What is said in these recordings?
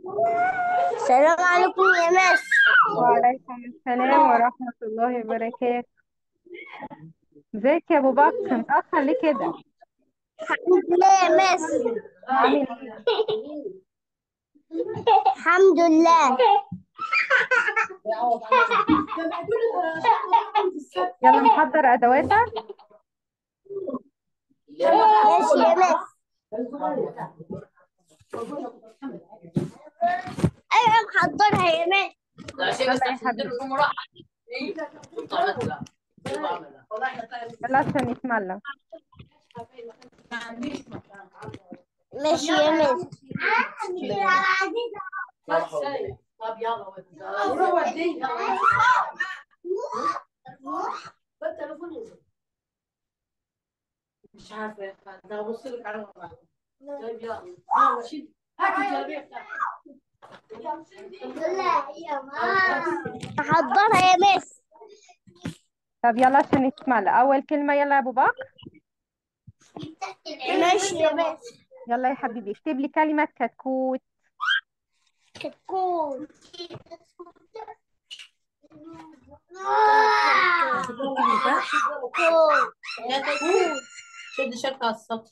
السلام عليكم يا مس وعليكم السلام ورحمة الله وبركاته ازيك يا ابو بكر متأخر ليه كده الحمد لله يا مس عامل ايه الحمد لله يلا محضر ادواتك ماشي يا مس ايوه محضرها يا مس يلا يا حبيبي يلا عشان نتملى ماشي يا مس طب يلا مش عارفه ده بص لك على طيب يلا اه شيل هات الجلابيه بتاعتك محضرها يا مس طب يلا عشان نتملى اول كلمة يلا يا ابو بكر ماشي يا مس يلا يا حبيبي اكتب لي كلمة كتكوت كتكوت كتكوت شد شرطة على السطر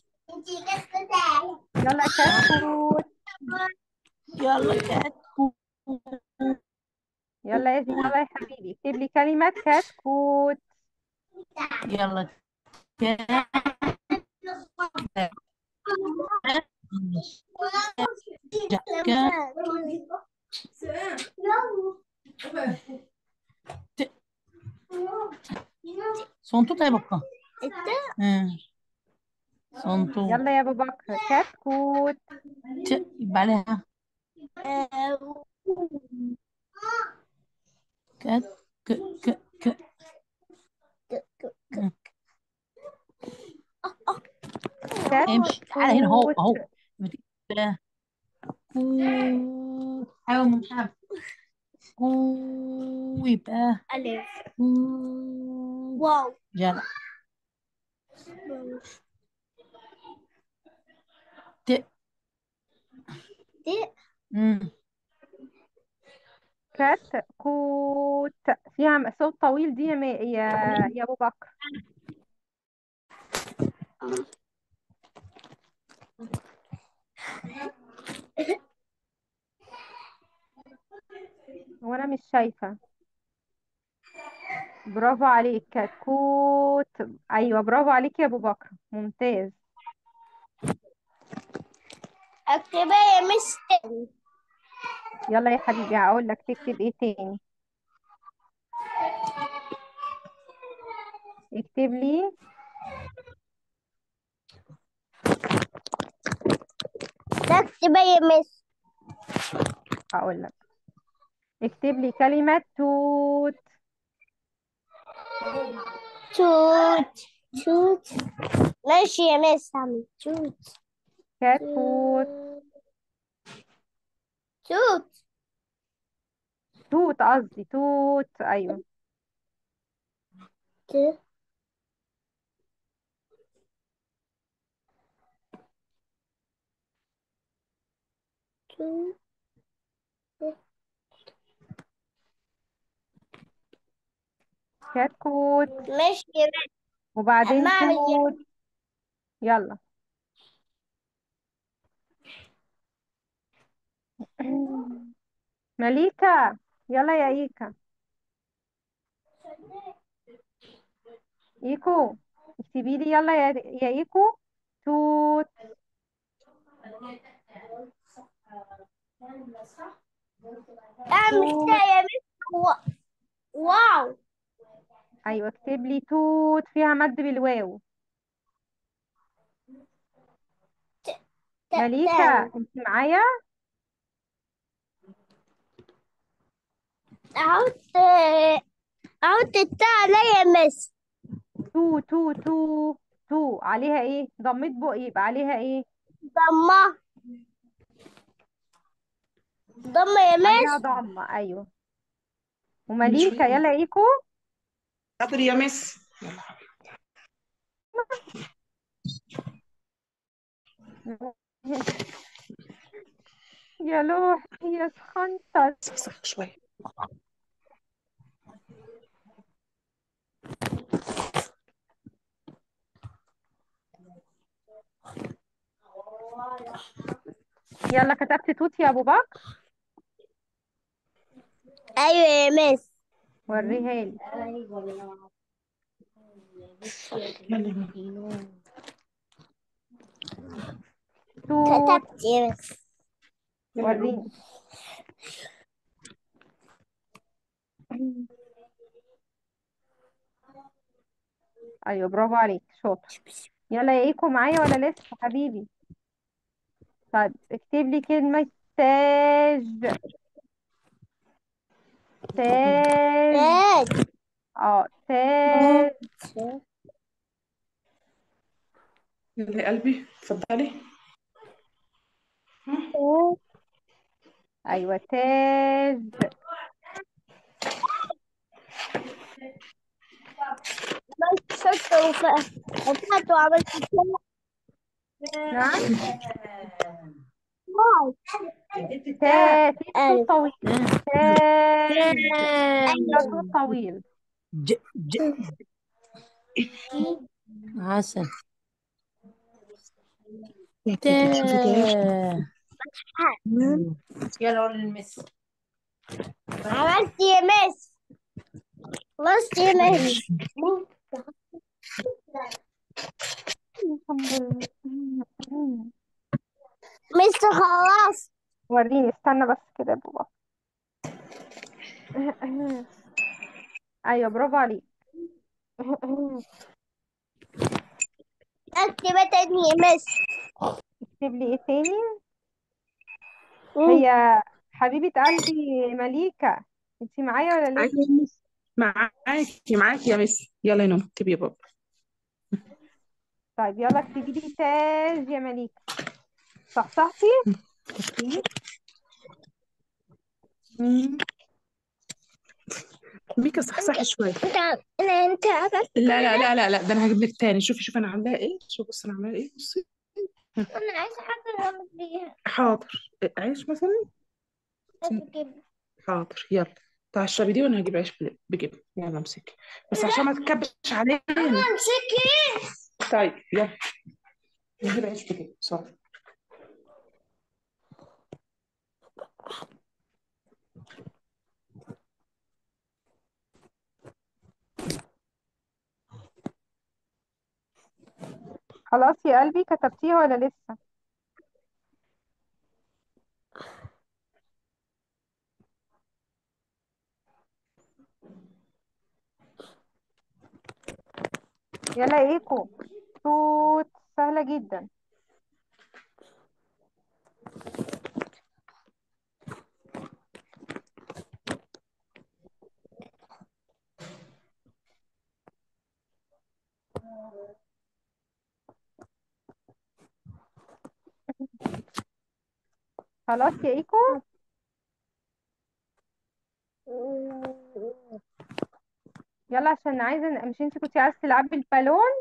يلا كتكوت يلا كتكوت يلا يا زين يلا يا حبيبي اكتب لي كلمة كتكوت يلا صنطوط يا بكا صنطوط يلا يا ابو بكر كتكوت ت- يبقى عليها كت ك ك ك امشي تعالى هنا اهو اهو بتبقى كو حاول من حرف كو يبقى ألف كو واو جدع ت ت مم. كتكوت فيها م- صوت طويل دي يا ما- يا يا ابو بكر وانا مش شايفة برافو عليك كتكوت ايوه برافو عليك يا ابو بكر ممتاز اكتبها يا مس تاني يلا يا حبيبي هقول لك تكتب ايه تاني اكتب لي اكتبها يا مس هقول لك اكتب لي كلمة توت توت توت ماشي يا مس عمي توت كتكوت توت توت قصدي توت ايوه ت توت كتكوت ماشي يا مس وبعدين أما أعمل توت يلا مليكة يلا يا ايكا ايكو اكتبي لي يلا يا يا ايكو توت اعمل كده يا مس و- واو ايوه اكتب لي توت فيها مد بالواو ت- مليكة تاني. انت معايا احط احط التاء عليا يا مس تو تو تو تو عليها ايه ضمت بق يبقى عليها ايه ضمة ضمة يا عليها مس ضمة ايوه ومليكة يلا ايكو حاضر يا مس يا لوحي يا سخنتر صح شوي يلا كتبت توت يا ابو بكر ايوه يا مس وريها لي توت كتبت يا مس وريني ايوه برافو عليك شاطر يلا يا ايكو معايا ولا لسه حبيبي طيب اكتب لي كلمة تاج تاج تاج اه تاج يلا يا قلبي اتفضلي ايوه تاج عملت شطة وفقت وعملت كده نعم واو. تا في صوت ألف. طويل تاج أيوة. ده صوت طويل ج ج عسل شوفي تاج يلا قول المس عملت يا مس خلصت يا مس مس خلاص وريني استنى بس كده يا بابا ايوه برافو عليك اكتب تاني يا مس اكتب لي ايه تاني هي حبيبة قلبي مليكة انت معايا ولا معاكي لسه يا مس معاكي معاكي يا مس يلا يا نوم اكتبي يا بابا طيب يلا اكتبي لي تاج يا مليكة صحصحتي مم. ميكا صحصحي شوي انت انا انت عملت لا لا لا لا لا ده انا هجيب لك تاني شوفي شوفي انا عاملاها ايه شوفي بصي انا عاملاها ايه بصي انا عايزه حاجه اعمل بيها حاضر عيش مثلا حاضر يلا تعالي اشربي دي وانا هجيب عيش بل- بجبن يلا امسكي بس عشان ما تكبش علينا امسكي طيب يلا نجيب عيش بجبن بسرعة خلاص يا قلبي كتبتيها ولا لسه يلا يا ايكو توت سهلة جدا خلاص يا ايكو يلا عشان عايزة مش انت كنتي عايزة تلعبي البالون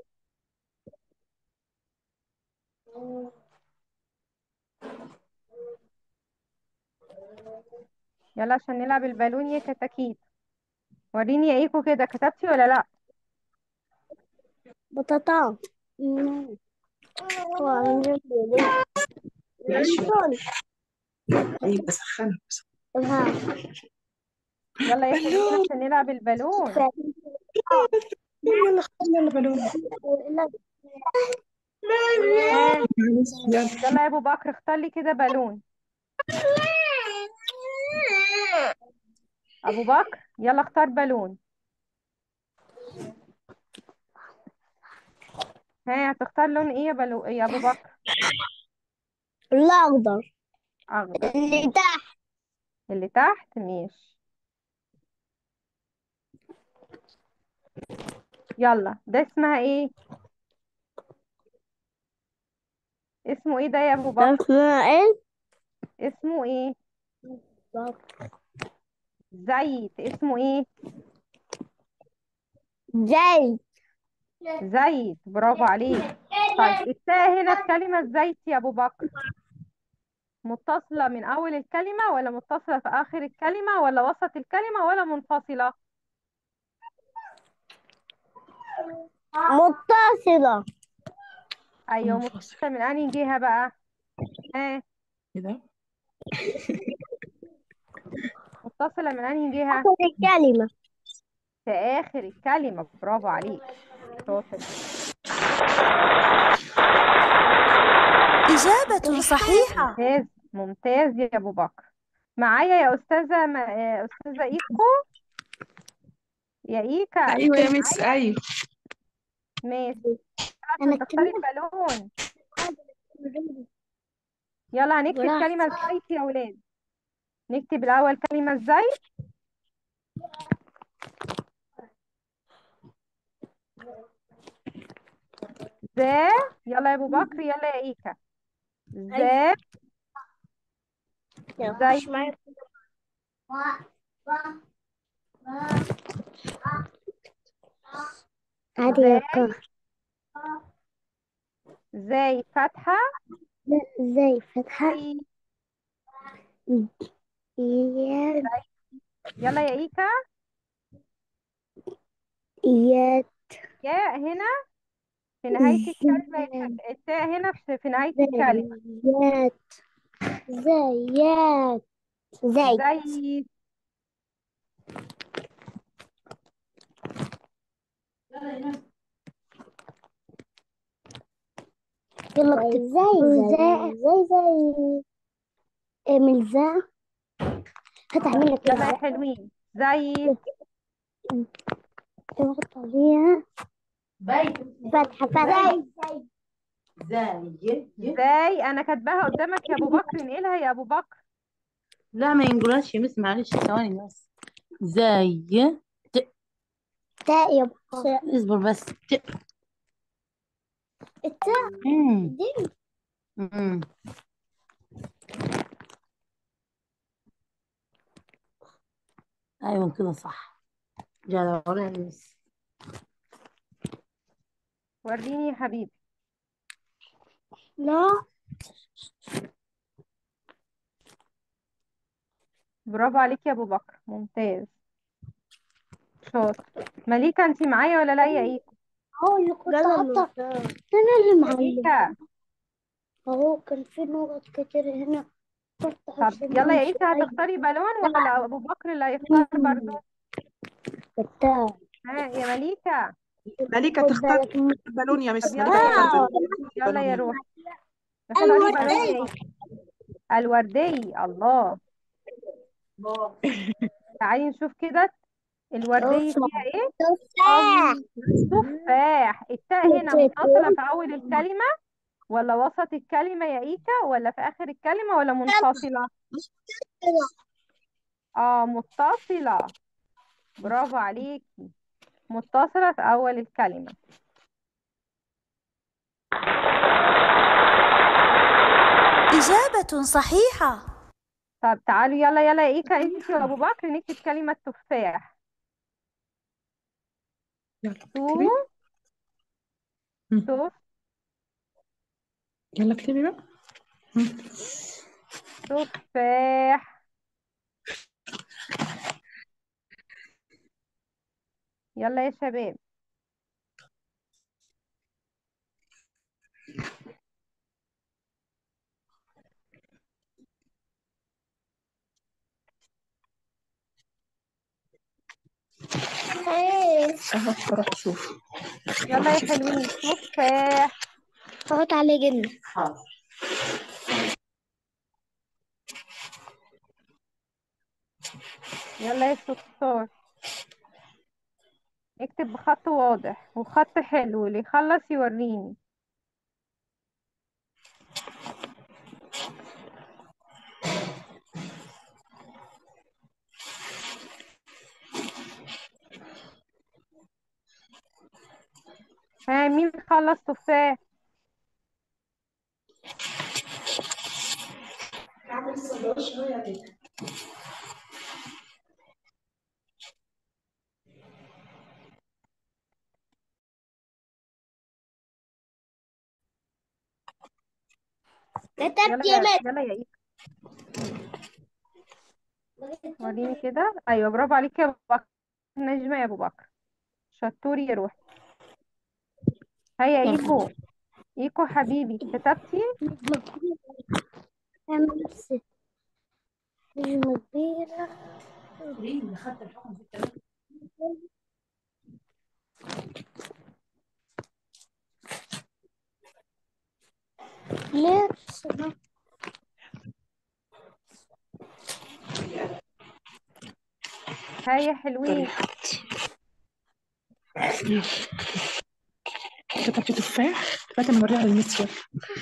يلا عشان نلعب البالون يا كتاكيت وريني يا ايكو كده كتبتي ولا لا بطاطا ايوه بسخنها بس يلا يا حبيبي عشان نلعب البالون يلا خدي يلا بالون معلش يلا يلا يا ابو بكر اختار لي كده بالون ابو بكر يلا اختار بالون ها هتختار لون ايه يا بالو يا ابو بكر الاخضر اخضر اللي تحت اللي تحت ماشي يلا ده اسمها ايه اسمه ايه ده يا ابو بكر اسمها ايه اسمه ايه زيت اسمه ايه زي زيت برافو عليك طيب التاء هنا في كلمة زيت يا ابو بكر متصلة من أول الكلمة ولا متصلة في آخر الكلمة ولا وسط الكلمة ولا منفصلة متصلة أيوة منفصل متصلة من أنهي جهة بقى ها كده متصلة من أنهي جهة آخر الكلمة في آخر الكلمة برافو عليك شاطر إجابة صحيحة ممتاز ممتاز يا أبو بكر معايا يا أستاذة ما... يا أستاذة إيكو يا إيكا ايوه يا مس ايوه ماشي أنا عشان تختاري البالون يلا هنكتب براحتك. كلمة ازاي يا ولاد نكتب الأول كلمة ازاي ذا يلا يا أبو بكر يلا يا إيكا ذا مش معايا عادي يا كار زي فتحة لا ازاي فتحة زي يا يلا يا إيكا يا يا هنا في نهاية الكلمة يتحط- التاء هنا في في نهاية الكلمة زيات زيات زي زي يلا اكتب زي زي زي زي اعمل زي هتعمل لك يلا يا حلوين زي تضغط عليها بيت فتحة فتحة زي زي أنا كاتباها قدامك يا أبو بكر انقلها يا أبو بكر لا ما ينقلهاش يا مس معلش ثواني بس زي تاء يا بكر اصبر بس ت التاء مم. دي مم. ايوه كده صح جدع ولا يا مس وريني يا حبيبي لا برافو عليك يا أبو بكر ممتاز شاطر مليكة أنت معايا ولا لا يا إيكا هو اللي كنت حاطة انا اللي معلم إيكا اهو كان في نقط كتير هنا كنت طب عشان يلا يا أمشي إيكا أي هتختاري بالون ولا أبو بكر اللي هيختار برضه التاء ها يا مليكة مليكة خد تختار بالك من بالون يا مس طب مليكة يلا تختار يا بالون يلا يا بالون روح اختاري بالون يا إيكا الوردي الله تعالي نشوف كده الوردي فيها ايه تفاح تفاح التاء هنا متصلة في أول الكلمة ولا وسط الكلمة يا إيكا ولا في آخر الكلمة ولا منفصلة اه متصلة برافو عليكي متصلة في أول الكلمة إجابة صحيحة طب تعالوا يلا يلا يا إيكا أنت وأبو بكر نكتب كلمة تفاح يلا تو اكتبي مم. تف يلا اكتبي بقى مم. تفاح يلا يا شباب اهو اروح اشوف يلا يا حلوين تفاح حط عليه جبنة يلا يا شطار اكتب بخط واضح وخط حلو اللي يخلص يوريني ها مين خلص تفاح كتبت يلا يا يا مس يلا يا إيكا وريني كده ايوه برافو عليك يا ابو بكر نجمة يا ابو بكر شطور يا روحي هيا ايكو ايكو حبيبي كتبتي اعمل نفسي نجمة كبيرة مين اللي خدت الحكم في الكلام ليه هيا حلوين ماشي كتبت تفاح دلوقتي انا هوريها للميس يلا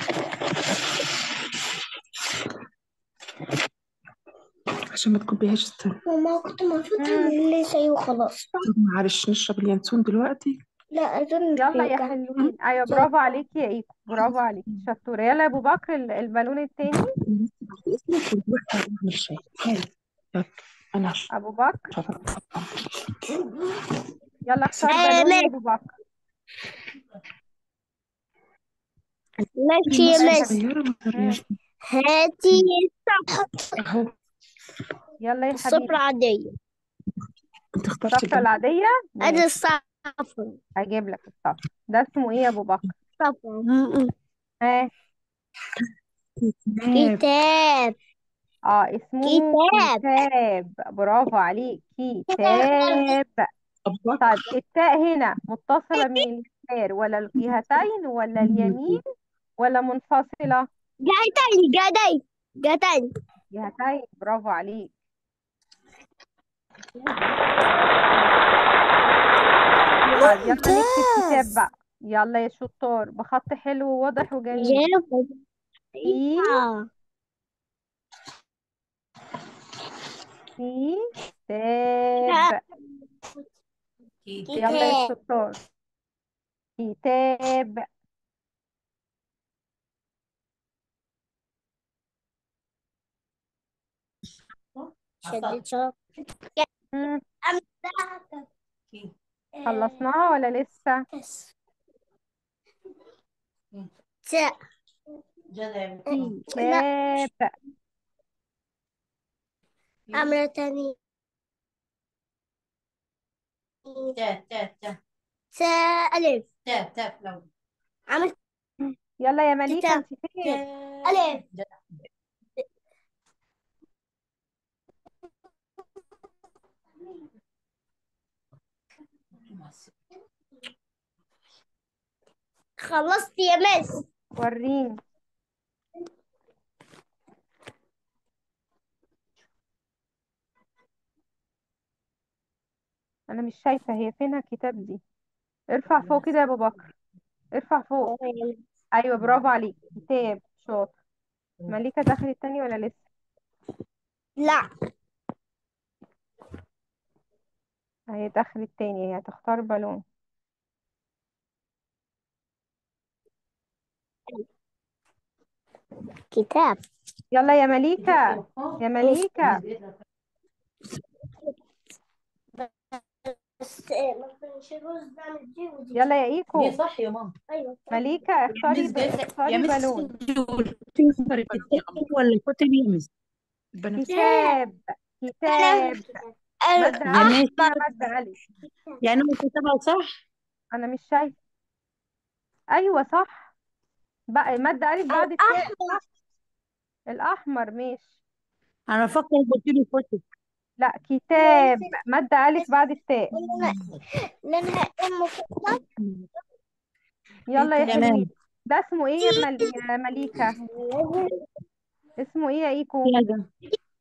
عشان ما تكبيهاش استنى ماما كنت المفروض تعمل لي شيء وخلاص طب معلش نشرب اليانسون دلوقتي لا أظن مش يلا يا بيوجع. حلوين ايوه برافو عليك يا ايكو برافو عليك شطورة يلا يا ابو بكر ال- البالون التاني اسمك ونروح نعمل شاي هاي يلا انا هشرب ابو بكر يلا اختار آه، بالون يا ماشي. ابو بكر ماشي يا مس صغيرة ما ترياش هاتي اهو يلا يا الصفرة حبيبي عادية انت اخترتي الصفرة البلد العادية ادي ماشي الصفرة هجيب لك الصفرة ده اسمه ايه يا ابو بكر صفرة ها كتاب كتاب اه اسمه كتاب. كتاب برافو عليك كتاب أبو بكر طيب التاء هنا متصلة من اليسار ولا الجهتين ولا اليمين ولا منفصلة جاتي جاتي جاتي جهتين برافو عليك طيب يلا نكتب كتاب ممتاز بقى يلا يا شطار بخط حلو وواضح وجميل في في كتاب يلا يا كتاب شطار كتاب شدت شرط مم. خلصناها ولا لسه تاء جدع كتاب عملة تانية تاء تاء تاء تاء ألف تاء تاء لو يلا يا مليكة كتاب. انت فين ألف خلصت يا مس وريني انا مش شايفة هي فينها الكتاب دي ارفع فوق كده يا ابو بكر ارفع فوق ايوه برافو عليك كتاب شاطر مليكة دخلت التاني ولا لسه لا هي دخلت تاني هي هتختار بالون كتاب يلا يا مليكة يا مليكة بس ما كانش الرز نعمل دي ودي يلا يا ايكو هي صح يا ماما ايوه مليكة اختاري مس ب... قالت لك- اختاري يا مس بالون اختاري بالون يا قمر ولا كتب يا مس البنفسجي كتاب كتاب مادة يا ألف مس فيها مادة ألف يعني انا كتبها صح أنا مش شايفة أيوة صح بقى مادة ألف بعد التاء الأحمر ماشي انا فاكره قلت لي كتب لا كتاب مادة ألف بعد التاء لانها ام كتاب يلا يا تمام. حلوين ده اسمه ايه يا, مل... يا مليكة اسمه ايه يا ايكو هذا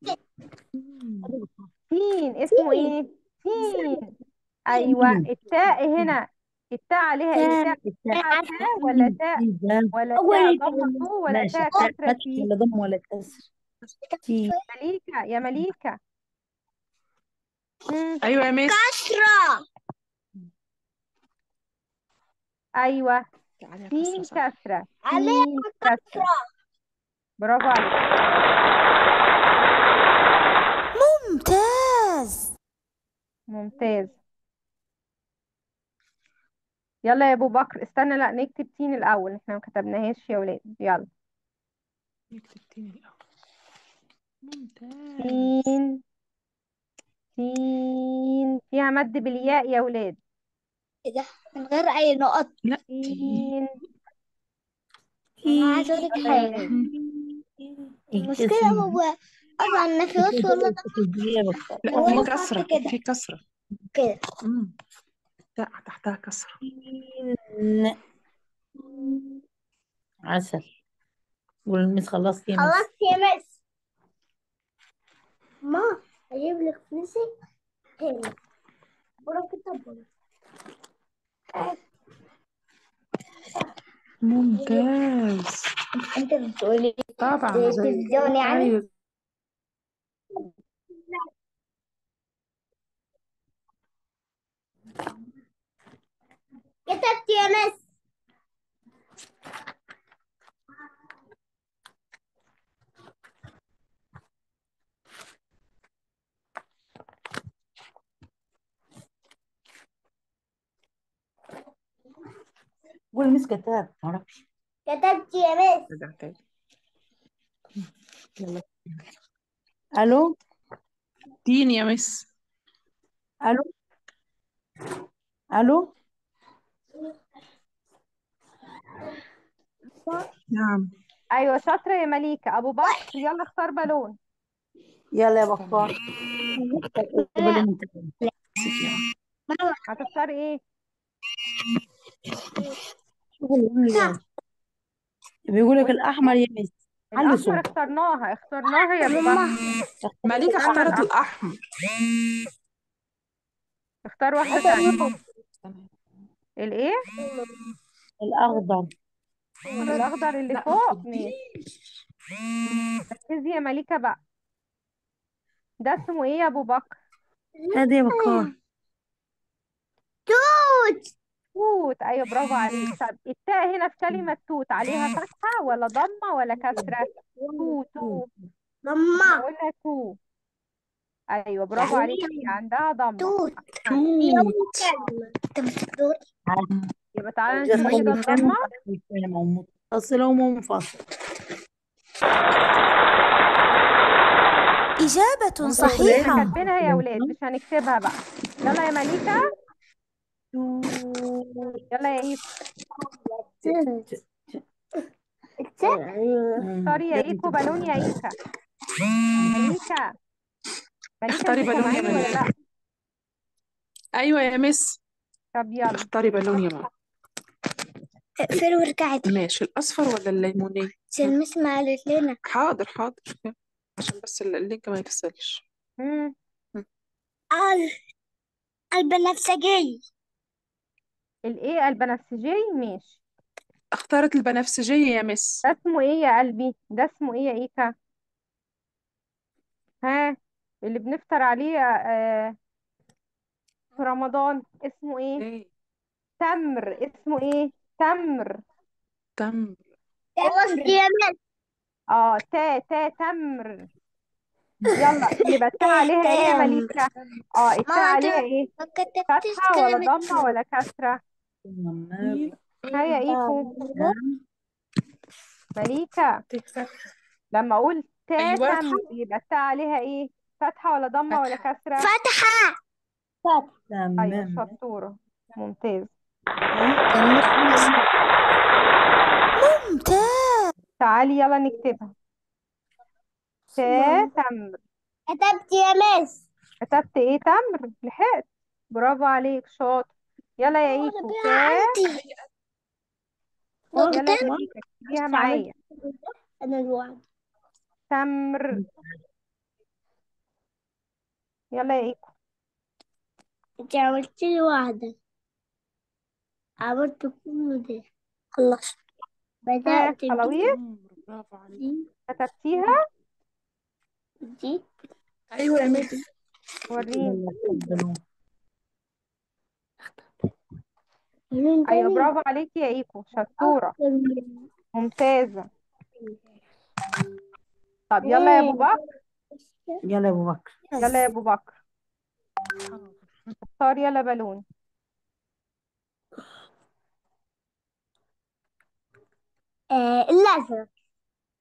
تين اسمه ايه تين ايوه التاء هنا التاء عليها ايه تاء فيها تاء ولا تاء ولا تاء ضمة فوق ولا ماشي تاء تاء كسرة فتح فيه ولا ضم ولا كسر تي مليكة يا مليكة مم. ايوه يا ميس كسرة ايوه عليها تين كسرة صح كسرة عليها تين كسرة برافو عليك ممتاز ممتاز يلا يا ابو بكر استنى لا نكتب تين الاول احنا ما كتبناهاش يا ولاد يلا نكتب تاني الأول ممتاز تين سين فيها مد بالياء يا ولاد ايه ده من غير اي نقط لا سين انا عايزه اقول لك يلا يا حاجه ولاد المشكله هو اصلا ان في وسط ولا لا هو في أنا كسرة قعدت كده. في كسرة كده مم. لا تحتها كسرة عسل والمس خلصت يا مس خلصت يا مس ما اجيب لك فلوسي هنا ورا كتاب ممتاز انت بتقولي طبعا زي زي التلفزيون يعني أيوة كتبت يا مس قول مس كتاب معرفش كتبت يا مس رجع تاني يلا الو تين يا مس الو الو نعم ايوه شاطره يا مليكه ابو بكر يلا اختار بالون يلا يا بكار بالون انت هتختار ايه بيقول لك الاحمر يا مس علي الاحمر صوتك اخترناها اخترناها يا ابو بكر مليكة اخترنا اختارت الأحمر. الأحمر اختار واحده تانية الايه الاخضر الاخضر اللي لا، فوق ما ماشي ركزي يا مليكه بقى ده اسمه ايه يا ابو بكر هذا يا بكار توت توت ايوه برافو عليك طب التاء هنا في كلمه توت عليها فتحه ولا ضمه ولا كسره تو تو ماما قلنا تو ايوه برافو عليك هي عندها ضمه توت توت انت بتقول يبقى تعالى نشوف كده الضمه متصلة ومنفصلة إجابة احنا صحيحة كاتبينها يا ولاد مش هنكتبها بقى يلا يا مليكه يلا يا ايكو اختاري يا ايكو بالون يا ايكا مليكه مليكه اختاري انت بالون يا سامعاني ولا مليكة. لا أيوة يا مس طب يلا اختاري بالون يا ماما اقفل ورجعت ماشي الأصفر ولا الليموني عشان المس ما قالت لنا حاضر حاضر عشان بس ال- اللينك ما يفصلش مم. ال البنفسجي الايه البنفسجي ماشي اختارت البنفسجية يا مس ده اسمه ايه يا قلبي ده اسمه ايه يا ايكا ها اللي بنفطر عليه آه في رمضان اسمه ايه ايه تمر اسمه ايه تمر تم خلصت يا مس اه تا تا تمر يلا يبقى التاء عليها ايه يا تمر. مليكة اه التاء ماما عليها ده ايه ما كتبتش فتحة ولا كلمة ضمة ولا كسرة ها يا ايكو مليكة لما اقول تا أيوة. تمر يبقى التاء عليها ايه فتحة ولا ضمة ولا كسرة فتحة ايوه تمام شطورة ممتاز ممتاز تعالي يلا نكتبها تا تمر كتبت يا مس كتبت ايه تمر لحقت برافو عليك شاطر يلا يا ايكو تا يلا يا ايكو اكتبيها معايا انا الوعد تمر يلا يا ايكو انت عملت لي واحدة عملت كل ده خلصت ها بدأت خلاويص برافو عليك دي كتبتيها دي أيوة يا مس وريني لون ايوه تاني برافو عليكي يا ايكو شطورة أكتر من- ممتازة طب يلا يا ابو بكر يلا يا ابو بكر يلا يا ابو بكر اختار يلا بالون آه الأزرق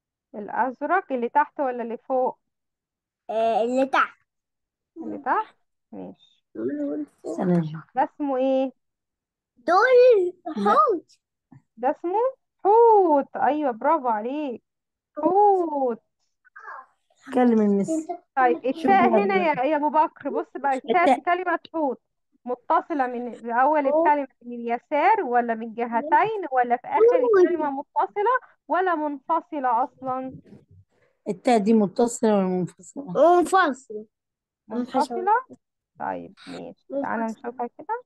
الازرق اللي تحت ولا اللي فوق آه اللي تحت اللي تحت ماشي سلام ده اسمه ايه دول حوت ده اسمه حوت ايوه برافو عليك حوت كلم المس طيب التاء هنا يا يا ابو بكر بص بقى التاء في التاء. كلمة حوت متصلة من في اول الكلمة من اليسار ولا من جهتين ولا في اخر الكلمة متصلة ولا منفصلة اصلا التاء دي متصلة ولا منفصلة؟ منفصل منفصلة طيب ماشي تعالى نشوفها كده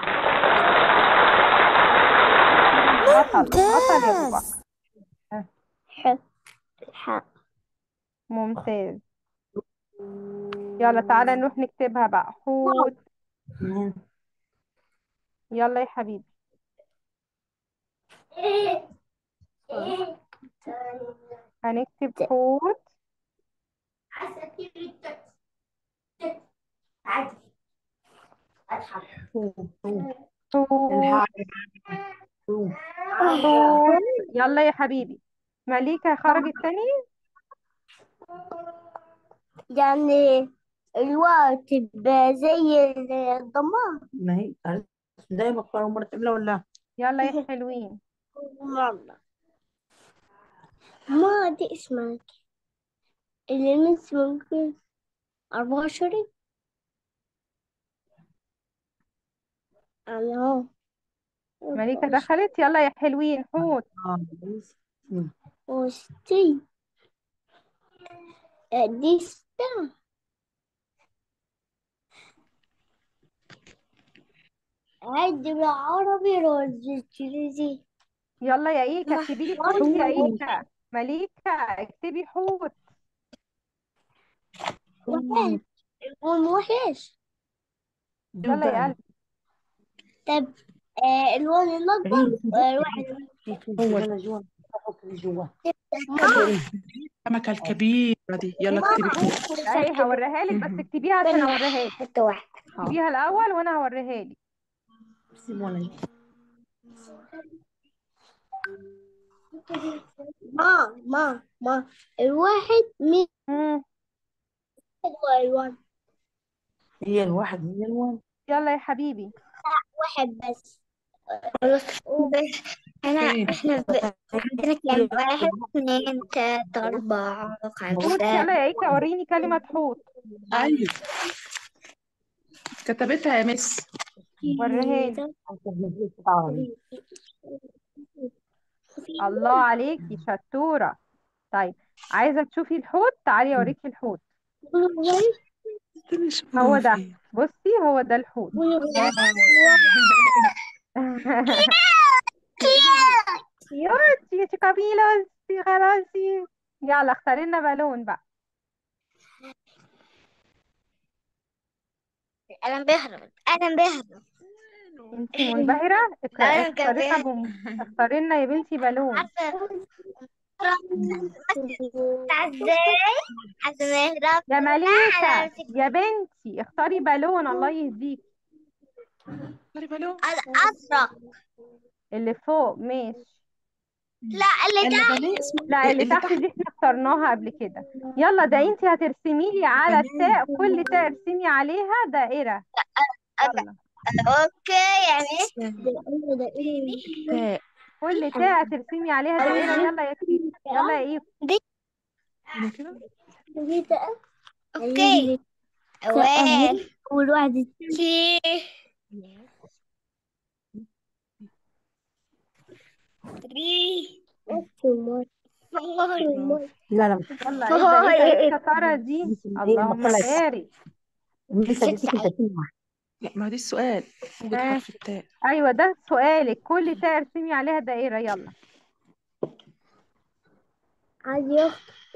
بطل بطل يا ابو بكر ح ح ممتاز يلا تعالى نروح نكتبها بقى حوت تمام. يلا يا حبيبي هنكتب حوت حوت حوت يلا يا حبيبي مليكة خرجت تاني يعني الواو تبقى زي الضمان ما هي عرفت دايما بقرا مرة قبل ولا يلا يا حلوين والله ما دي اسمك اللي من ممكن أربعة وعشرين أنا أهو مليكة دخلت يلا يا حلوين حوت اه كويس. مم. وستين دي ستة عندي بالعربي ولا بالإنجليزي يلا يا ايكا اكتبي لي حوت يا ايكا مليكة اكتبي حوت وحش يكون وحش يلا يا قلبي طب آه الوان الأكبر والواحد هو انا جوا احط اللي جوا السمكة الكبيرة دي يلا اكتبي حوت اهي هوريها لك بس اكتبيها عشان اوريها لك حتى واحد اكتبيها الاول وانا هوريها لك سيبوا انا ما ما ما الواحد من مم. الوان هي الواحد هي الوان يلا يا حبيبي واحد بس بس أنا فين؟ إحنا ب- عندنا كام واحد اثنين ثلاثة أربعة حوت خمسة يلا يا ايكا وريني كلمة حوت ايوه كتبتها يا مس وريها لي الله عليكي شطورة طيب عايزة تشوفي الحوت تعالي اوريكي الحوت هو ده بصي هو ده الحوت يوتي يا كابيلوس يا خلاصي يلا اختاري لنا بالون بقى أنا بهرب أنا بهرب انت منبهرة اك- أنا اختاري لنا كمان. بم- اختاري لنا يا بنتي بالون ازاي عشان يهرب يا مليكة أنا يا بنتي اختاري بالون الله يهديك اختاري بالون الأزرق اللي فوق ماشي لا اللي اللي تحت باليه اسمه لا اللي تحت دي احنا اخترناها قبل كده يلا ده انت هترسمي لي على التاء كل تاء ارسمي عليها دائرة يلا اوكي يعني تاء كل تاء هترسمي عليها دائرة يلا يا كريم يلا يا ايه هنا كده اوكي واحد اول واحد تي ثري لا لا مش يلا ايه ده ايه ده ايه الشطارة دي مش اللي هي اللهم مطلع بارك لسه جبتك انت تسمع لا ما هو دي السؤال وجود ها. حرف التاء ايوه ده سؤالك كل تاء ارسمي عليها دائرة يلا عادي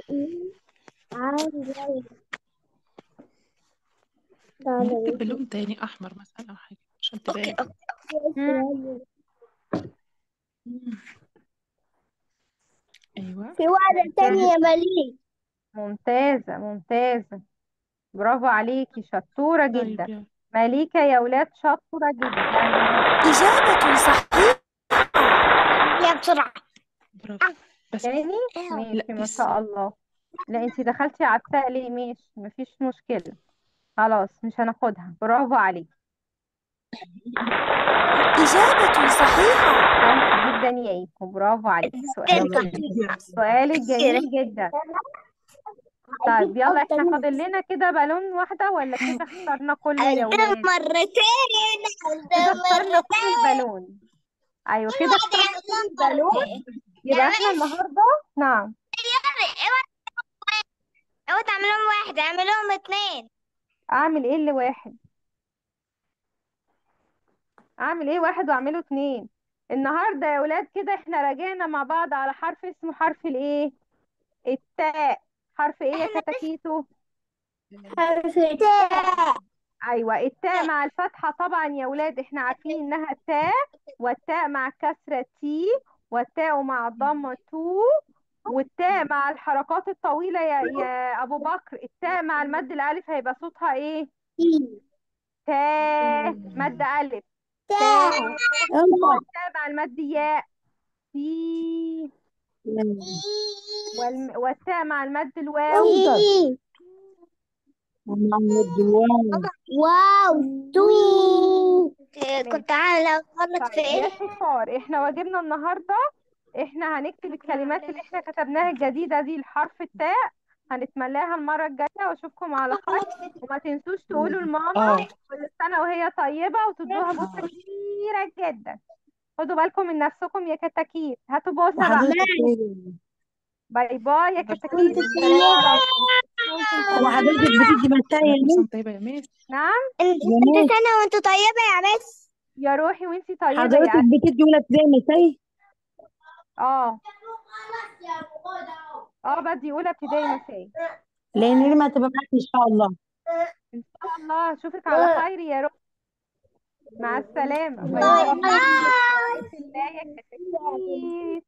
عادي نكتب بلون تاني احمر مثلا او حاجه عشان تبان مم. مم. ايوه في واحدة تانية يا مليك ممتازة ممتازة برافو عليكي شطورة طيب جدا يلا مليكة يا ولاد شطورة جدا إجابة صحيحة يا بسرعة برافو بس تاني إيه. ماشي لا ما بس شاء الله لا انتي دخلتي على التاء ليه ماشي مفيش مشكلة خلاص مش هناخدها برافو عليك إجابة صحيحة كويس جدا يا ايكو برافو عليك سؤال سؤالك جميل جدا طيب يلا احنا فاضل لنا كده بالون واحدة ولا كده اخترنا كله يا ولاد مرتين كده اخترنا كل البالون ايوه كده اخترنا كل البالون يبقى احنا النهارده نعم اوعى تعملهم واحد اعملهم اتنين اعمل ايه اللي واحد اعمل ايه واحد واعمله اتنين النهارده يا ولاد كده احنا راجعنا مع بعض على حرف اسمه حرف الايه التاء حرف ايه يا كتاكيتو حرف التاء ايوه التاء مع الفتحه طبعا يا ولاد احنا عارفين انها تاء والتاء مع الكسره تي والتاء مع الضمه تو والتاء مع الحركات الطويله يا يا ابو بكر التاء مع المد الالف هيبقى صوتها ايه تاء مد الف تاء والتاء مع المد ياء تي والم... والتاء مع المد الواو واو تو كنت عاملة غلط في طيب يا ايه شطار احنا واجبنا النهارده احنا هنكتب الكلمات اللي احنا كتبناها الجديدة دي لحرف التاء هنتملاها المرة الجاية واشوفكم على خير وما تنسوش تقولوا لماما اه كل سنة وهي طيبة وتدوها بوسة كبيرة جدا خدوا بالكم من نفسكم يا كتاكيت هاتوا بوسة بقى وحضرتك باي باي يا كتاكيت وحضرتك بتيجي متى يا ميس سنة طيبة يا ميس نعم انت يا انت ميس سنة وانت طيبة يا مس يا روحي وانتي طيبة حضرتك يا بتدي ولاد زي متى اه اه بدي اولى ابتدائي مسائي لان لما تبقى معاك ان شاء الله ان شاء الله اشوفك على خير يا روحي مع السلامة باي باي باي في الله يا كتاكيت